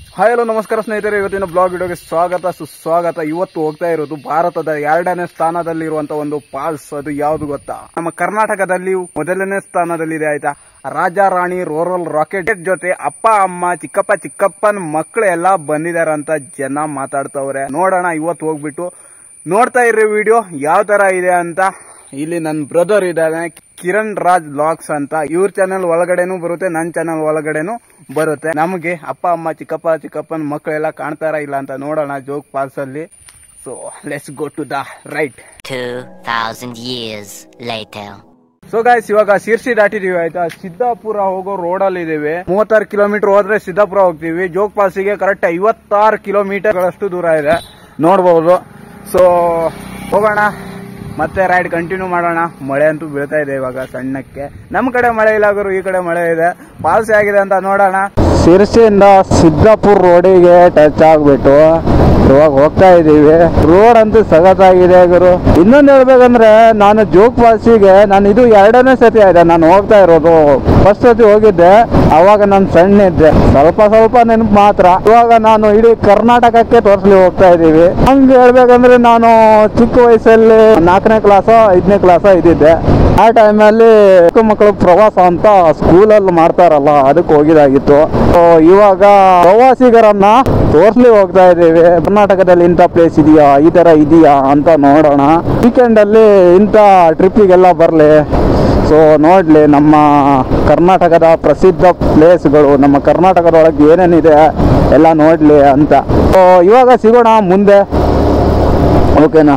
Hi hello ನಮಸ್ಕಾರ ಸ್ನೇಹಿತರೆ ಇವತ್ತಿನ ಬ್ಲಾಗ್ ವಿಡಿಯೋಗೆ ಸ್ವಾಗತ ಸುಸ್ವಾಗತ ಇವತ್ತು ಹೋಗ್ತಾ ಇರೋದು ಭಾರತದ ಎರಡನೇ ಸ್ಥಾನದಲ್ಲಿರುವಂತ ಒಂದು ಪಾಲ್ಸ್ ಅದು ಯಾವ್ದು ಗೊತ್ತಾ ನಮ್ಮ ಕರ್ನಾಟಕದಲ್ಲಿ ಮೊದಲನೇ ಸ್ಥಾನದಲ್ಲಿದೆ ಆಯ್ತಾ ರಾಜಾ ರಾಣಿ ರೋರಲ್ ರಾಕೆಟ್ ಜೊತೆ ಅಪ್ಪ ಅಮ್ಮ ಚಿಕ್ಕಪ್ಪ ಚಿಕ್ಕಪ್ಪನ ಮಕ್ಕಳು ಎಲ್ಲ ಬಂದಿದಾರಂತ ಜನ ಮಾತಾಡ್ತವ್ರೆ ನೋಡೋಣ ಇವತ್ತು ಹೋಗ್ಬಿಟ್ಟು ನೋಡ್ತಾ ಇರೋ ವಿಡಿಯೋ ಯಾವ ತರ ಇದೆ ಅಂತ ಇಲ್ಲಿ ನನ್ನ ಬ್ರದರ್ ಇದ್ದಾನೆ ಕಿರಣ್ ರಾಜ್ ಬ್ಲಾಗ್ಸ್ ಅಂತ ಇವ್ರ ಚಾನೆಲ್ ಒಳಗಡೆನೂ ಬರುತ್ತೆ ನನ್ನ ಚಾನೆಲ್ ಒಳಗಡೆನೂ ಬರುತ್ತೆ ನಮಗೆ ಅಪ್ಪ ಅಮ್ಮ ಚಿಕ್ಕಪ್ಪ ಚಿಕ್ಕಪ್ಪನ ಮಕ್ಕಳೆಲ್ಲ ಕಾಣ್ತಾರ ಇಲ್ಲ ಅಂತ ನೋಡೋಣ ಜೋಗ್ ಪಾಲ್ಸ್ ಅಲ್ಲಿ so let's go to the right 2,000 years later. So guys ಇವಾಗ ಶಿರ್ಸಿ ದಾಟಿದೀವಿ ಆಯ್ತಾ ಸಿದ್ದಾಪುರ ಹೋಗೋ ರೋಡ್ ಅಲ್ಲಿ ಇದೀವಿ ಮೂವತ್ತಾರು ಕಿಲೋಮೀಟರ್ ಹೋದ್ರೆ ಸಿದ್ದಾಪುರ ಹೋಗ್ತೀವಿ ಜೋಗ್ ಪಾಲ್ಸಿಗೆ ಕರೆಕ್ಟ್ ಐವತ್ತಾರು ಕಿಲೋಮೀಟರ್ ಗಳಷ್ಟು ದೂರ ಇದೆ ನೋಡ್ಬೋದು ಸೊ ಹೋಗೋಣ ಮತ್ತೆ ರೈಡ್ ಕಂಟಿನ್ಯೂ ಮಾಡೋಣ ಮಳೆ ಅಂತೂ ಬೀಳ್ತಾ ಇದೆ ಇವಾಗ ಸಣ್ಣಕ್ಕೆ ನಮ್ ಕಡೆ ಮಳೆ ಇಲ್ಲ ಗುರು ಈ ಕಡೆ ಮಳೆ ಇದೆ ಪಾಲ್ಸಿ ಆಗಿದೆ ಅಂತ ನೋಡೋಣ ಶಿರ್ಸಿಯಿಂದ ಸಿದ್ದಾಪುರ ರೋಡಿಗೆ ಟಚ್ ಆಗ್ಬಿಟ್ಟು ಇವಾಗ ಹೋಗ್ತಾ ಇದೀವಿ ರೋಡ್ ಅಂತೂ ಸಗತ್ತಾಗಿದೆ ಗುರು ಇನ್ನೊಂದು ಹೇಳ್ಬೇಕಂದ್ರೆ ನಾನು ಜೋಗ್ ಫಾಲ್ಸಿಗೆ ನಾನು ಇದು ಎರಡನೇ ಸತಿ ಆಯ್ತಾ ನಾನು ಹೋಗ್ತಾ ಇರೋದು ಫಸ್ಟ್ ಸತಿ ಹೋಗಿದ್ದೆ ಅವಾಗ ನಾನು ಸಣ್ಣ ಇದ್ದೆ ಸ್ವಲ್ಪ ಸ್ವಲ್ಪ ನೆನಪು ಮಾತ್ರ ಇವಾಗ ನಾನು ಇಡೀ ಕರ್ನಾಟಕಕ್ಕೆ ತೋರಿಸ್ಲಿ ಹೋಗ್ತಾ ಇದೀವಿ ಹಂಗೆ ಹೇಳ್ಬೇಕಂದ್ರೆ ನಾನು ಚಿಕ್ಕ ವಯಸ್ಸಲ್ಲಿ ನಾಲ್ಕನೇ ಕ್ಲಾಸೋ ಐದನೇ ಕ್ಲಾಸೋ ಇದ್ದಿದ್ದೆ ಆ ಟೈಮಲ್ಲಿ ಚಿಕ್ಕ ಮಕ್ಕಳು ಪ್ರವಾಸ ಅಂತ ಸ್ಕೂಲಲ್ಲಿ ಮಾಡ್ತಾರಲ್ಲ ಅದಕ್ಕೆ ಹೋಗಿದಾಗಿತ್ತು So, ಇವಾಗ ಪ್ರವಾಸಿಗರನ್ನ ತೋರ್ಸ್ಲಿ ಹೋಗ್ತಾ ಇದ್ದೀವಿ ಕರ್ನಾಟಕದಲ್ಲಿ ಇಂಥ ಪ್ಲೇಸ್ ಇದೆಯಾ ಈ ತರ ಇದೆಯಾ ಅಂತ ನೋಡೋಣ ವೀಕೆಂಡ್ ಅಲ್ಲಿ ಇಂಥ ಟ್ರಿಪ್ಪಿಗೆಲ್ಲ ಬರಲಿ ಸೊ ನೋಡ್ಲಿ ನಮ್ಮ ಕರ್ನಾಟಕದ ಪ್ರಸಿದ್ಧ ಪ್ಲೇಸ್ಗಳು ನಮ್ಮ ಕರ್ನಾಟಕದೊಳಗೆ ಏನೇನಿದೆ ಎಲ್ಲ ನೋಡ್ಲಿ ಅಂತ ಸೊ ಇವಾಗ ಸಿಗೋಣ ಮುಂದೆ ಓಕೆನಾ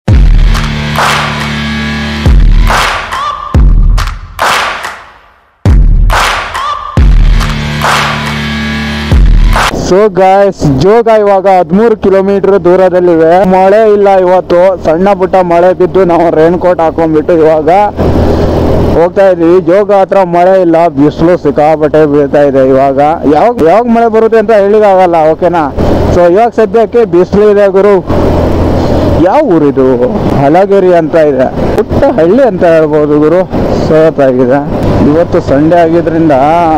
ಸೊ ಗಾಯ್ಸ್ ಜೋಗ ಇವಾಗ ಹದಿಮೂರು ಕಿಲೋಮೀಟರ್ ದೂರದಲ್ಲಿವೆ ಮಳೆ ಇಲ್ಲ ಇವತ್ತು ಸಣ್ಣ ಪುಟ್ಟ ಮಳೆ ಬಿದ್ದು ನಾವು ರೈನ್ ಕೋಟ್ ಹಾಕೊಂಡ್ಬಿಟ್ಟು ಇವಾಗ ಹೋಗ್ತಾ ಇದೀವಿ ಜೋಗ ಹತ್ರ ಮಳೆ ಇಲ್ಲ ಬಿಸಿಲು ಸಿಕ್ಕಾಪಟ್ಟೆ ಬೀಳ್ತಾ ಇದೆ ಇವಾಗ ಯಾವಾಗ ಯಾವಾಗ ಮಳೆ ಬರುತ್ತೆ ಅಂತ ಹೇಳಿದಾಗಲ್ಲ ಓಕೆನಾ ಸೊ ಇವಾಗ ಸದ್ಯಕ್ಕೆ ಬಿಸಿಲು ಇದೆ ಗುರು ಯಾವ ಊರಿದು ಹಲಗೇರಿ ಅಂತ ಇದೆ ಪುಟ್ಟ ಹಳ್ಳಿ ಅಂತ ಹೇಳ್ಬೋದು ಗುರು ಸೋತಾಗಿದೆ ಇವತ್ತು ಸಂಡೇ ಆಗಿದ್ರಿಂದ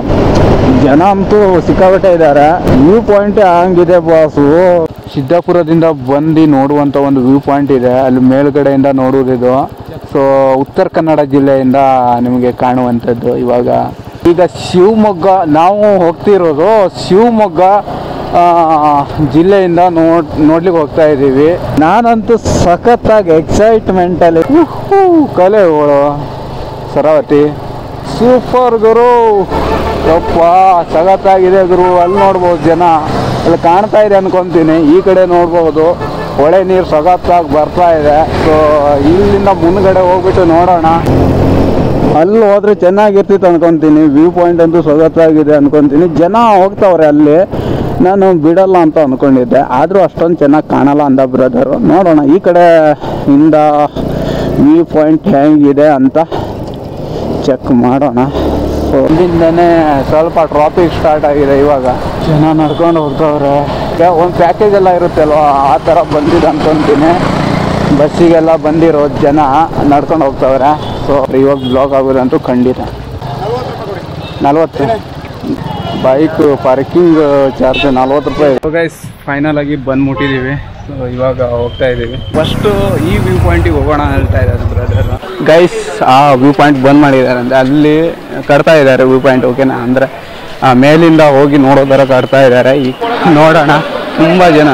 ಜನ ಅಂತೂ ಸಿಕ್ಕಾಪಟ್ಟೆ ಇದ್ದಾರೆ ವ್ಯೂ ಪಾಯಿಂಟ್ ಹಂಗಿದೆ ಬಾಸು ಸಿದ್ದಾಪುರದಿಂದ ಬಂದು ನೋಡುವಂತ ಒಂದು ವ್ಯೂ ಪಾಯಿಂಟ್ ಇದೆ ಅಲ್ಲಿ ಮೇಲ್ಗಡೆಯಿಂದ ನೋಡುವುದಿದು ಸೊ ಉತ್ತರ ಕನ್ನಡ ಜಿಲ್ಲೆಯಿಂದ ನಿಮಗೆ ಕಾಣುವಂಥದ್ದು ಇವಾಗ ಈಗ ಶಿವಮೊಗ್ಗ ನಾವು ಹೋಗ್ತಿರೋದು ಶಿವಮೊಗ್ಗ ಆ, ಜಿಲ್ಲೆಯಿಂದ ನೋಡ್ ನೋಡ್ಲಿಕ್ಕೆ ಹೋಗ್ತಾ ಇದ್ದೀವಿ ನಾನಂತೂ ಸಖತ್ತಾಗಿ ಎಕ್ಸೈಟ್ಮೆಂಟ್ ಅಲ್ಲಿ ಉಹ್ಹೂ, ಕಲೆಗಳು ಸರಾವತಿ ಸೂಪರ್ ಗುರು ಯಪ್ಪ ಸಖತ್ತಾಗಿದೆ ಗುರು ಅಲ್ಲಿ ನೋಡ್ಬೋದು ಜನ ಅಲ್ಲಿ ಕಾಣ್ತಾ ಇದೆ ಅನ್ಕೊಂತೀನಿ ಈ ಕಡೆ ನೋಡ್ಬೋದು ಹೊಳೆ ನೀರು ಸಖತ್ತಾಗಿ ಬರ್ತಾ ಇದೆ ಸೊ ಇಲ್ಲಿಂದ ಮುಂದ್ಗಡೆ ಹೋಗ್ಬಿಟ್ಟು ನೋಡೋಣ ಅಲ್ಲಿ ಹೋದ್ರೆ ಚೆನ್ನಾಗಿರ್ತಿತ್ತು ಅನ್ಕೊಂತೀನಿ ವ್ಯೂ ಪಾಯಿಂಟ್ ಅಂತೂ ಸೊಗತ್ತಾಗಿದೆ ಅನ್ಕೊಂತೀನಿ ಜನ ಹೋಗ್ತಾವ್ರೆ ಅಲ್ಲಿ ನಾನು ಬಿಡಲ್ಲ ಅಂತ ಅನ್ಕೊಂಡಿದ್ದೆ ಆದರೂ ಅಷ್ಟೊಂದು ಚೆನ್ನಾಗಿ ಕಾಣಲ್ಲ ಅಂದ ಬ್ರದರು ನೋಡೋಣ ಈ ಕಡೆ ಇಂದ ವ್ಯೂ ಪಾಯಿಂಟ್ ಹೆಂಗಿದೆ ಅಂತ ಚೆಕ್ ಮಾಡೋಣ ಸೊ ಇಲ್ಲಿಂದನೇ ಸ್ವಲ್ಪ ಟ್ರಾಫಿಕ್ ಸ್ಟಾರ್ಟ್ ಆಗಿದೆ ಇವಾಗ ಜನ ನಡ್ಕೊಂಡು ಹೋಗ್ತಾವ್ರೆ ಒಂದು ಪ್ಯಾಕೇಜ್ ಎಲ್ಲ ಇರುತ್ತಲ್ವ ಆ ಥರ ಬಂದಿದೆ ಅನ್ಕೊಂತೀನಿ ಬಸ್ಸಿಗೆಲ್ಲ ಬಂದಿರೋ ಜನ ನಡ್ಕೊಂಡು ಹೋಗ್ತಾವ್ರೆ ಸೊ ಇವಾಗ ಬ್ಲಾಕ್ ಆಗೋದಂತೂ ಖಂಡಿತ ನಲ್ವತ್ತು ಬೈಕ್ ಪಾರ್ಕಿಂಗ್ ಚಾರ್ಜ್ ನಲ್ವತ್ತು ರೂಪಾಯಿ ಗೈಸ್ ಫೈನಲ್ ಆಗಿ ಬಂದು ಮುಟ್ಟಿದ್ದೀವಿ ಸೊ ಇವಾಗ ಹೋಗ್ತಾ ಇದ್ದೀವಿ ಫಸ್ಟು ಈ ವ್ಯೂ ಪಾಯಿಂಟಿಗೆ ಹೋಗೋಣ ಹೇಳ್ತಾ ಇದ್ದಾರೆ ಬ್ರದರ್ ಗೈಸ್ ಆ ವ್ಯೂ ಪಾಯಿಂಟ್ ಬಂದ್ ಮಾಡಿದ್ದಾರೆ ಅಂದರೆ ಅಲ್ಲಿ ಕಟ್ತಾ ಇದ್ದಾರೆ ವ್ಯೂ ಪಾಯಿಂಟ್ ಓಕೆನಾ ಅಂದರೆ ಮೇಲಿಂದ ಹೋಗಿ ನೋಡೋ ಥರ ಕಟ್ತಾ ಇದ್ದಾರೆ ಈಗ ನೋಡೋಣ ತುಂಬ ಜನ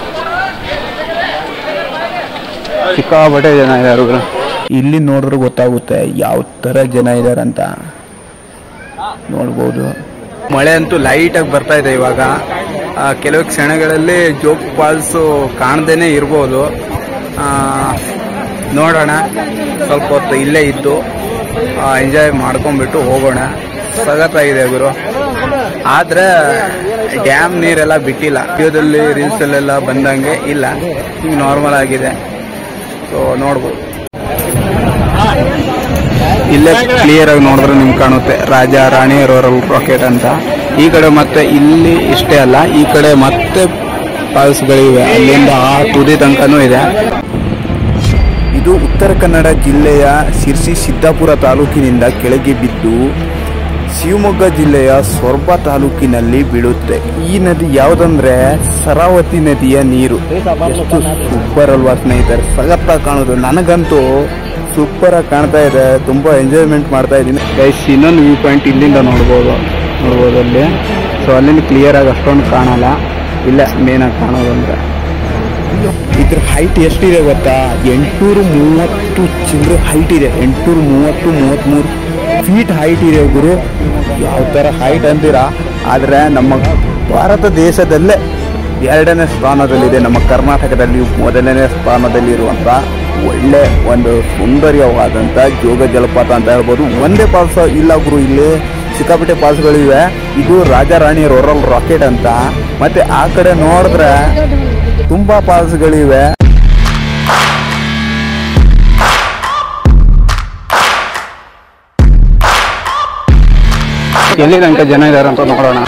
ಸಿಕ್ಕಾಪಟ್ಟೆ ಜನ ಇದ್ದಾರೆ ಗುರು ಇಲ್ಲಿ ನೋಡಿದ್ರೆ ಗೊತ್ತಾಗುತ್ತೆ ಯಾವ ಥರ ಜನ ಇದ್ದಾರೆ ಅಂತ ನೋಡ್ಬೋದು ಮಳೆ ಅಂತೂ ಲೈಟಾಗಿ ಬರ್ತಾ ಇದೆ ಇವಾಗ ಆ, ಕೆಲವು ಕ್ಷಣಗಳಲ್ಲಿ ಜೋಗ್ ಫಾಲ್ಸು ಕಾಣದೇನೆ ಇರ್ಬೋದು ಆ, ನೋಡೋಣ ಸ್ವಲ್ಪ ಹೊತ್ತು ಇಲ್ಲೇ ಇದ್ದು ಎಂಜಾಯ್ ಮಾಡ್ಕೊಂಡ್ಬಿಟ್ಟು ಹೋಗೋಣ ಸಗತ್ತಾಗಿದೆ ಗುರು ಆದ್ರೆ ಡ್ಯಾಮ್ ನೀರೆಲ್ಲ ಬಿಟ್ಟಿಲ್ಲ ವಿಡಿಯೋದಲ್ಲಿ ರೀಲ್ಸಲ್ಲೆಲ್ಲ ಬಂದಂಗೆ ಇಲ್ಲ ಈಗ ನಾರ್ಮಲ್ ಆಗಿದೆ ಸೊ ನೋಡ್ಬೋದು ಇಲ್ಲೇ ಕ್ಲಿಯರ್ ಆಗಿ ನೋಡಿದ್ರೆ ನಿಮ್ಗೆ ಕಾಣುತ್ತೆ ರಾಜ ರಾಣಿ ರೋರಲ್ ರಾಕೆಟ್ ಅಂತ ಈ ಕಡೆ ಮತ್ತೆ ಇಲ್ಲಿ ಇಷ್ಟೇ ಅಲ್ಲ ಈ ಕಡೆ ಮತ್ತೆ ಫಾಲ್ಸ್ಗಳಿವೆ ಅಲ್ಲಿಂದ ಆ ತುದಿ ತನಕನೂ ಇದೆ ಇದು ಉತ್ತರ ಕನ್ನಡ ಜಿಲ್ಲೆಯ ಶಿರ್ಸಿ ಸಿದ್ದಾಪುರ ತಾಲೂಕಿನಿಂದ ಕೆಳಗೆ ಬಿದ್ದು ಶಿವಮೊಗ್ಗ ಜಿಲ್ಲೆಯ ಸೊರಬ ತಾಲೂಕಿನಲ್ಲಿ ಬೀಳುತ್ತೆ ಈ ನದಿ ಯಾವುದಂದ್ರೆ ಸರಾವತಿ ನದಿಯ ನೀರು ಎಷ್ಟು ಸೂಪರ್ ಅಲ್ವಾ ಸ್ನೇಹಿತರೆ ಸಗತ್ತಾಗಿ ಕಾಣೋದು ನನಗಂತೂ ಸೂಪರ್ ಆಗಿ ಕಾಣ್ತಾ ಇದೆ ತುಂಬಾ ಎಂಜಾಯ್ಮೆಂಟ್ ಮಾಡ್ತಾ ಇದ್ದೀನಿ ಗೈಸ್ ಇನ್ನೊಂದು ವ್ಯೂ ಪಾಯಿಂಟ್ ಇಲ್ಲಿಂದ ನೋಡ್ಬೋದು ನೋಡ್ಬೋದು ಅಲ್ಲಿ ಸೊ ಅಲ್ಲಿಂದ ಕ್ಲಿಯರ್ ಆಗಿ ಅಷ್ಟೊಂದು ಕಾಣಲ್ಲ ಇಲ್ಲ ಮೇನ್ ಆಗಿ ಕಾಣೋದು ಅಂದ್ರೆ ಇದ್ರ ಹೈಟ್ ಎಷ್ಟಿದೆ ಗೊತ್ತಾ ಎಂಟುನೂರು ಮೂವತ್ತು ಚಿಲ್ಲರೆ ಹೈಟ್ ಇದೆ ಎಂಟುನೂರು ಮೂವತ್ತು ಮೂವತ್ತ್ಮೂರು ಫೀಟ್ ಹೈಟ್ ಇದೆ ಗುರು ಯಾವ ಥರ ಹೈಟ್ ಅಂತೀರಾ ಆದರೆ ನಮ್ಮ ಭಾರತ ದೇಶದಲ್ಲೇ ಎರಡನೇ ಸ್ಥಾನದಲ್ಲಿದೆ ನಮ್ಮ ಕರ್ನಾಟಕದಲ್ಲಿ ಮೊದಲನೇ ಸ್ಥಾನದಲ್ಲಿ ಇರುವಂಥ ಒಳ್ಳೆ ಒಂದು ಸುಂದರವಾದಂಥ ಜೋಗ ಜಲಪಾತ ಅಂತ ಹೇಳ್ಬೋದು ಒಂದೇ ಫಾಲ್ಸ್ ಇಲ್ಲ ಗುರು ಇಲ್ಲಿ ಸಿಕ್ಕಾಪಟ್ಟೆ ಫಾಲ್ಸ್ಗಳಿವೆ ಇದು ರಾಜಾರಾಣಿ ರೋರಲ್ ರಾಕೆಟ್ ಅಂತ ಮತ್ತೆ ಆ ಕಡೆ ನೋಡಿದ್ರೆ ತುಂಬಾ ಫಾಲ್ಸ್ಗಳಿವೆ ಎಲ್ಲಿ ತನಕ ಜನ ಇದಾರೆ ಅಂತ ನೋಡೋಣ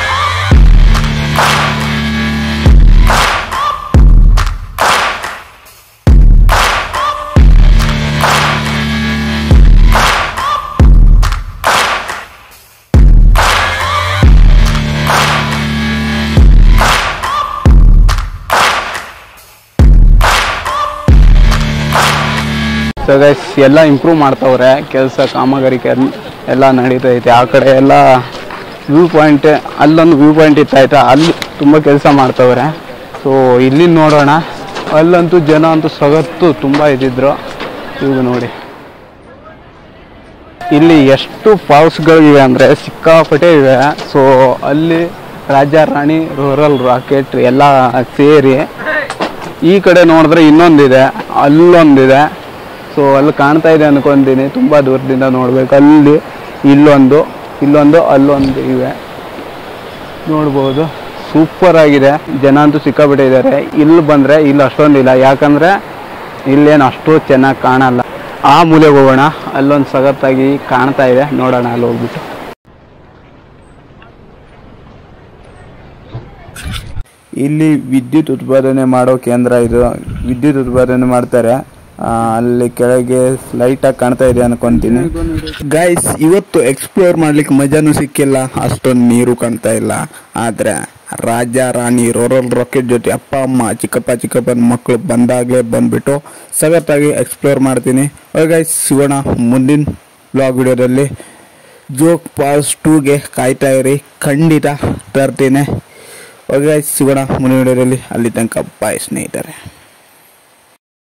ಸೊ ಗೈಸ್ ಎಲ್ಲ ಇಂಪ್ರೂವ್ ಮಾಡ್ತಾವ್ರೆ ಕೆಲಸ ಕಾಮಗಾರಿಕೆ ಎಲ್- ಎಲ್ಲ ನಡೀತೈತೆ ಆ ಕಡೆ ಎಲ್ಲ ವ್ಯೂ ಪಾಯಿಂಟ್ ಅಲ್ಲೊಂದು ವ್ಯೂ ಪಾಯಿಂಟ್ ಇತ್ತಾಯ್ತಾ ಅಲ್ಲಿ ತುಂಬ ಕೆಲಸ ಮಾಡ್ತಾವ್ರೆ ಸೊ ಇಲ್ಲಿ ನೋಡೋಣ ಅಲ್ಲಂತೂ ಜನ ಅಂತೂ ಸಗತ್ತು ತುಂಬ ಇದ್ದಿದ್ರು ಇವಾಗ ನೋಡಿ ಇಲ್ಲಿ ಎಷ್ಟು ಫಾಲ್ಸ್ಗಳಿವೆ ಅಂದರೆ ಸಿಕ್ಕಾಪಟ್ಟೆ ಇವೆ ಸೊ ಅಲ್ಲಿ ರಾಜ ರಾಣಿ ರೂರಲ್ ರಾಕೆಟ್ ಎಲ್ಲ ಸೇರಿ ಈ ಕಡೆ ನೋಡಿದ್ರೆ ಇನ್ನೊಂದಿದೆ ಅಲ್ಲೊಂದಿದೆ ಸೊ ಅಲ್ಲಿ ಕಾಣ್ತಾ ಇದೆ ಅನ್ಕೊಂತೀನಿ ತುಂಬ ದೂರದಿಂದ ನೋಡ್ಬೇಕು ಅಲ್ಲಿ ಇಲ್ಲೊಂದು ಇಲ್ಲೊಂದು ಅಲ್ಲೊಂದು ಇವೆ ನೋಡ್ಬೋದು ಸೂಪರ್ ಆಗಿದೆ ಜನ ಅಂತೂ ಸಿಕ್ಕಾಬಿಟ್ಟೆ ಇದ್ದಾರೆ ಇಲ್ಲಿ ಬಂದರೆ ಇಲ್ಲಿ ಅಷ್ಟೊಂದಿಲ್ಲ ಯಾಕಂದರೆ ಇಲ್ಲೇನು ಅಷ್ಟು ಚೆನ್ನಾಗಿ ಕಾಣಲ್ಲ ಆ ಮೂಲೆಗೆ ಹೋಗೋಣ ಅಲ್ಲೊಂದು ಸಗತ್ತಾಗಿ ಕಾಣ್ತಾ ಇದೆ ನೋಡೋಣ ಅಲ್ಲಿ ಹೋಗ್ಬಿಟ್ಟು ಇಲ್ಲಿ ವಿದ್ಯುತ್ ಉತ್ಪಾದನೆ ಮಾಡೋ ಕೇಂದ್ರ ಇದು ವಿದ್ಯುತ್ ಉತ್ಪಾದನೆ ಮಾಡ್ತಾರೆ ಆ, ಅಲ್ಲಿ ಕೆಳಗೆ ಲೈಟಾಗಿ ಕಾಣ್ತಾ ಇದೆ ಅನ್ಕೊಂತೀನಿ ಗೈಸ್ ಇವತ್ತು ಎಕ್ಸ್ಪ್ಲೋರ್ ಮಾಡ್ಲಿಕ್ಕೆ ಮಜಾನು ಸಿಕ್ಕಿಲ್ಲ ಅಷ್ಟೊಂದು ನೀರು ಕಾಣ್ತಾ ಇಲ್ಲ ಆದ್ರೆ ರಾಜ ರಾಣಿ ರೋರಲ್ ರಾಕೆಟ್ ಜೊತೆ ಅಪ್ಪ ಅಮ್ಮ ಚಿಕ್ಕಪ್ಪ ಚಿಕ್ಕಪ್ಪನ ಮಕ್ಕಳು ಬಂದಾಗಲೇ ಬಂದ್ಬಿಟ್ಟು ಸಗತ್ತಾಗಿ ಎಕ್ಸ್ಪ್ಲೋರ್ ಮಾಡ್ತೀನಿ ಗೈಸ್ ಸಿಗೋಣ ಮುಂದಿನ ಬ್ಲಾಗ್ ವಿಡಿಯೋದಲ್ಲಿ ಜೋಕ್ ಪಾಸ್ ಟೂಗೆ ಕಾಯ್ತಾ ಇರಿ ಖಂಡಿತ ತರ್ತೀನಿ ಓಕೆ ಸಿಗೋಣ ಮುಂದಿನ ವಿಡಿಯೋದಲ್ಲಿ ಅಲ್ಲಿ ತನಕ ಬಾಯ್ ಸ್ನೇಹಿತರೆ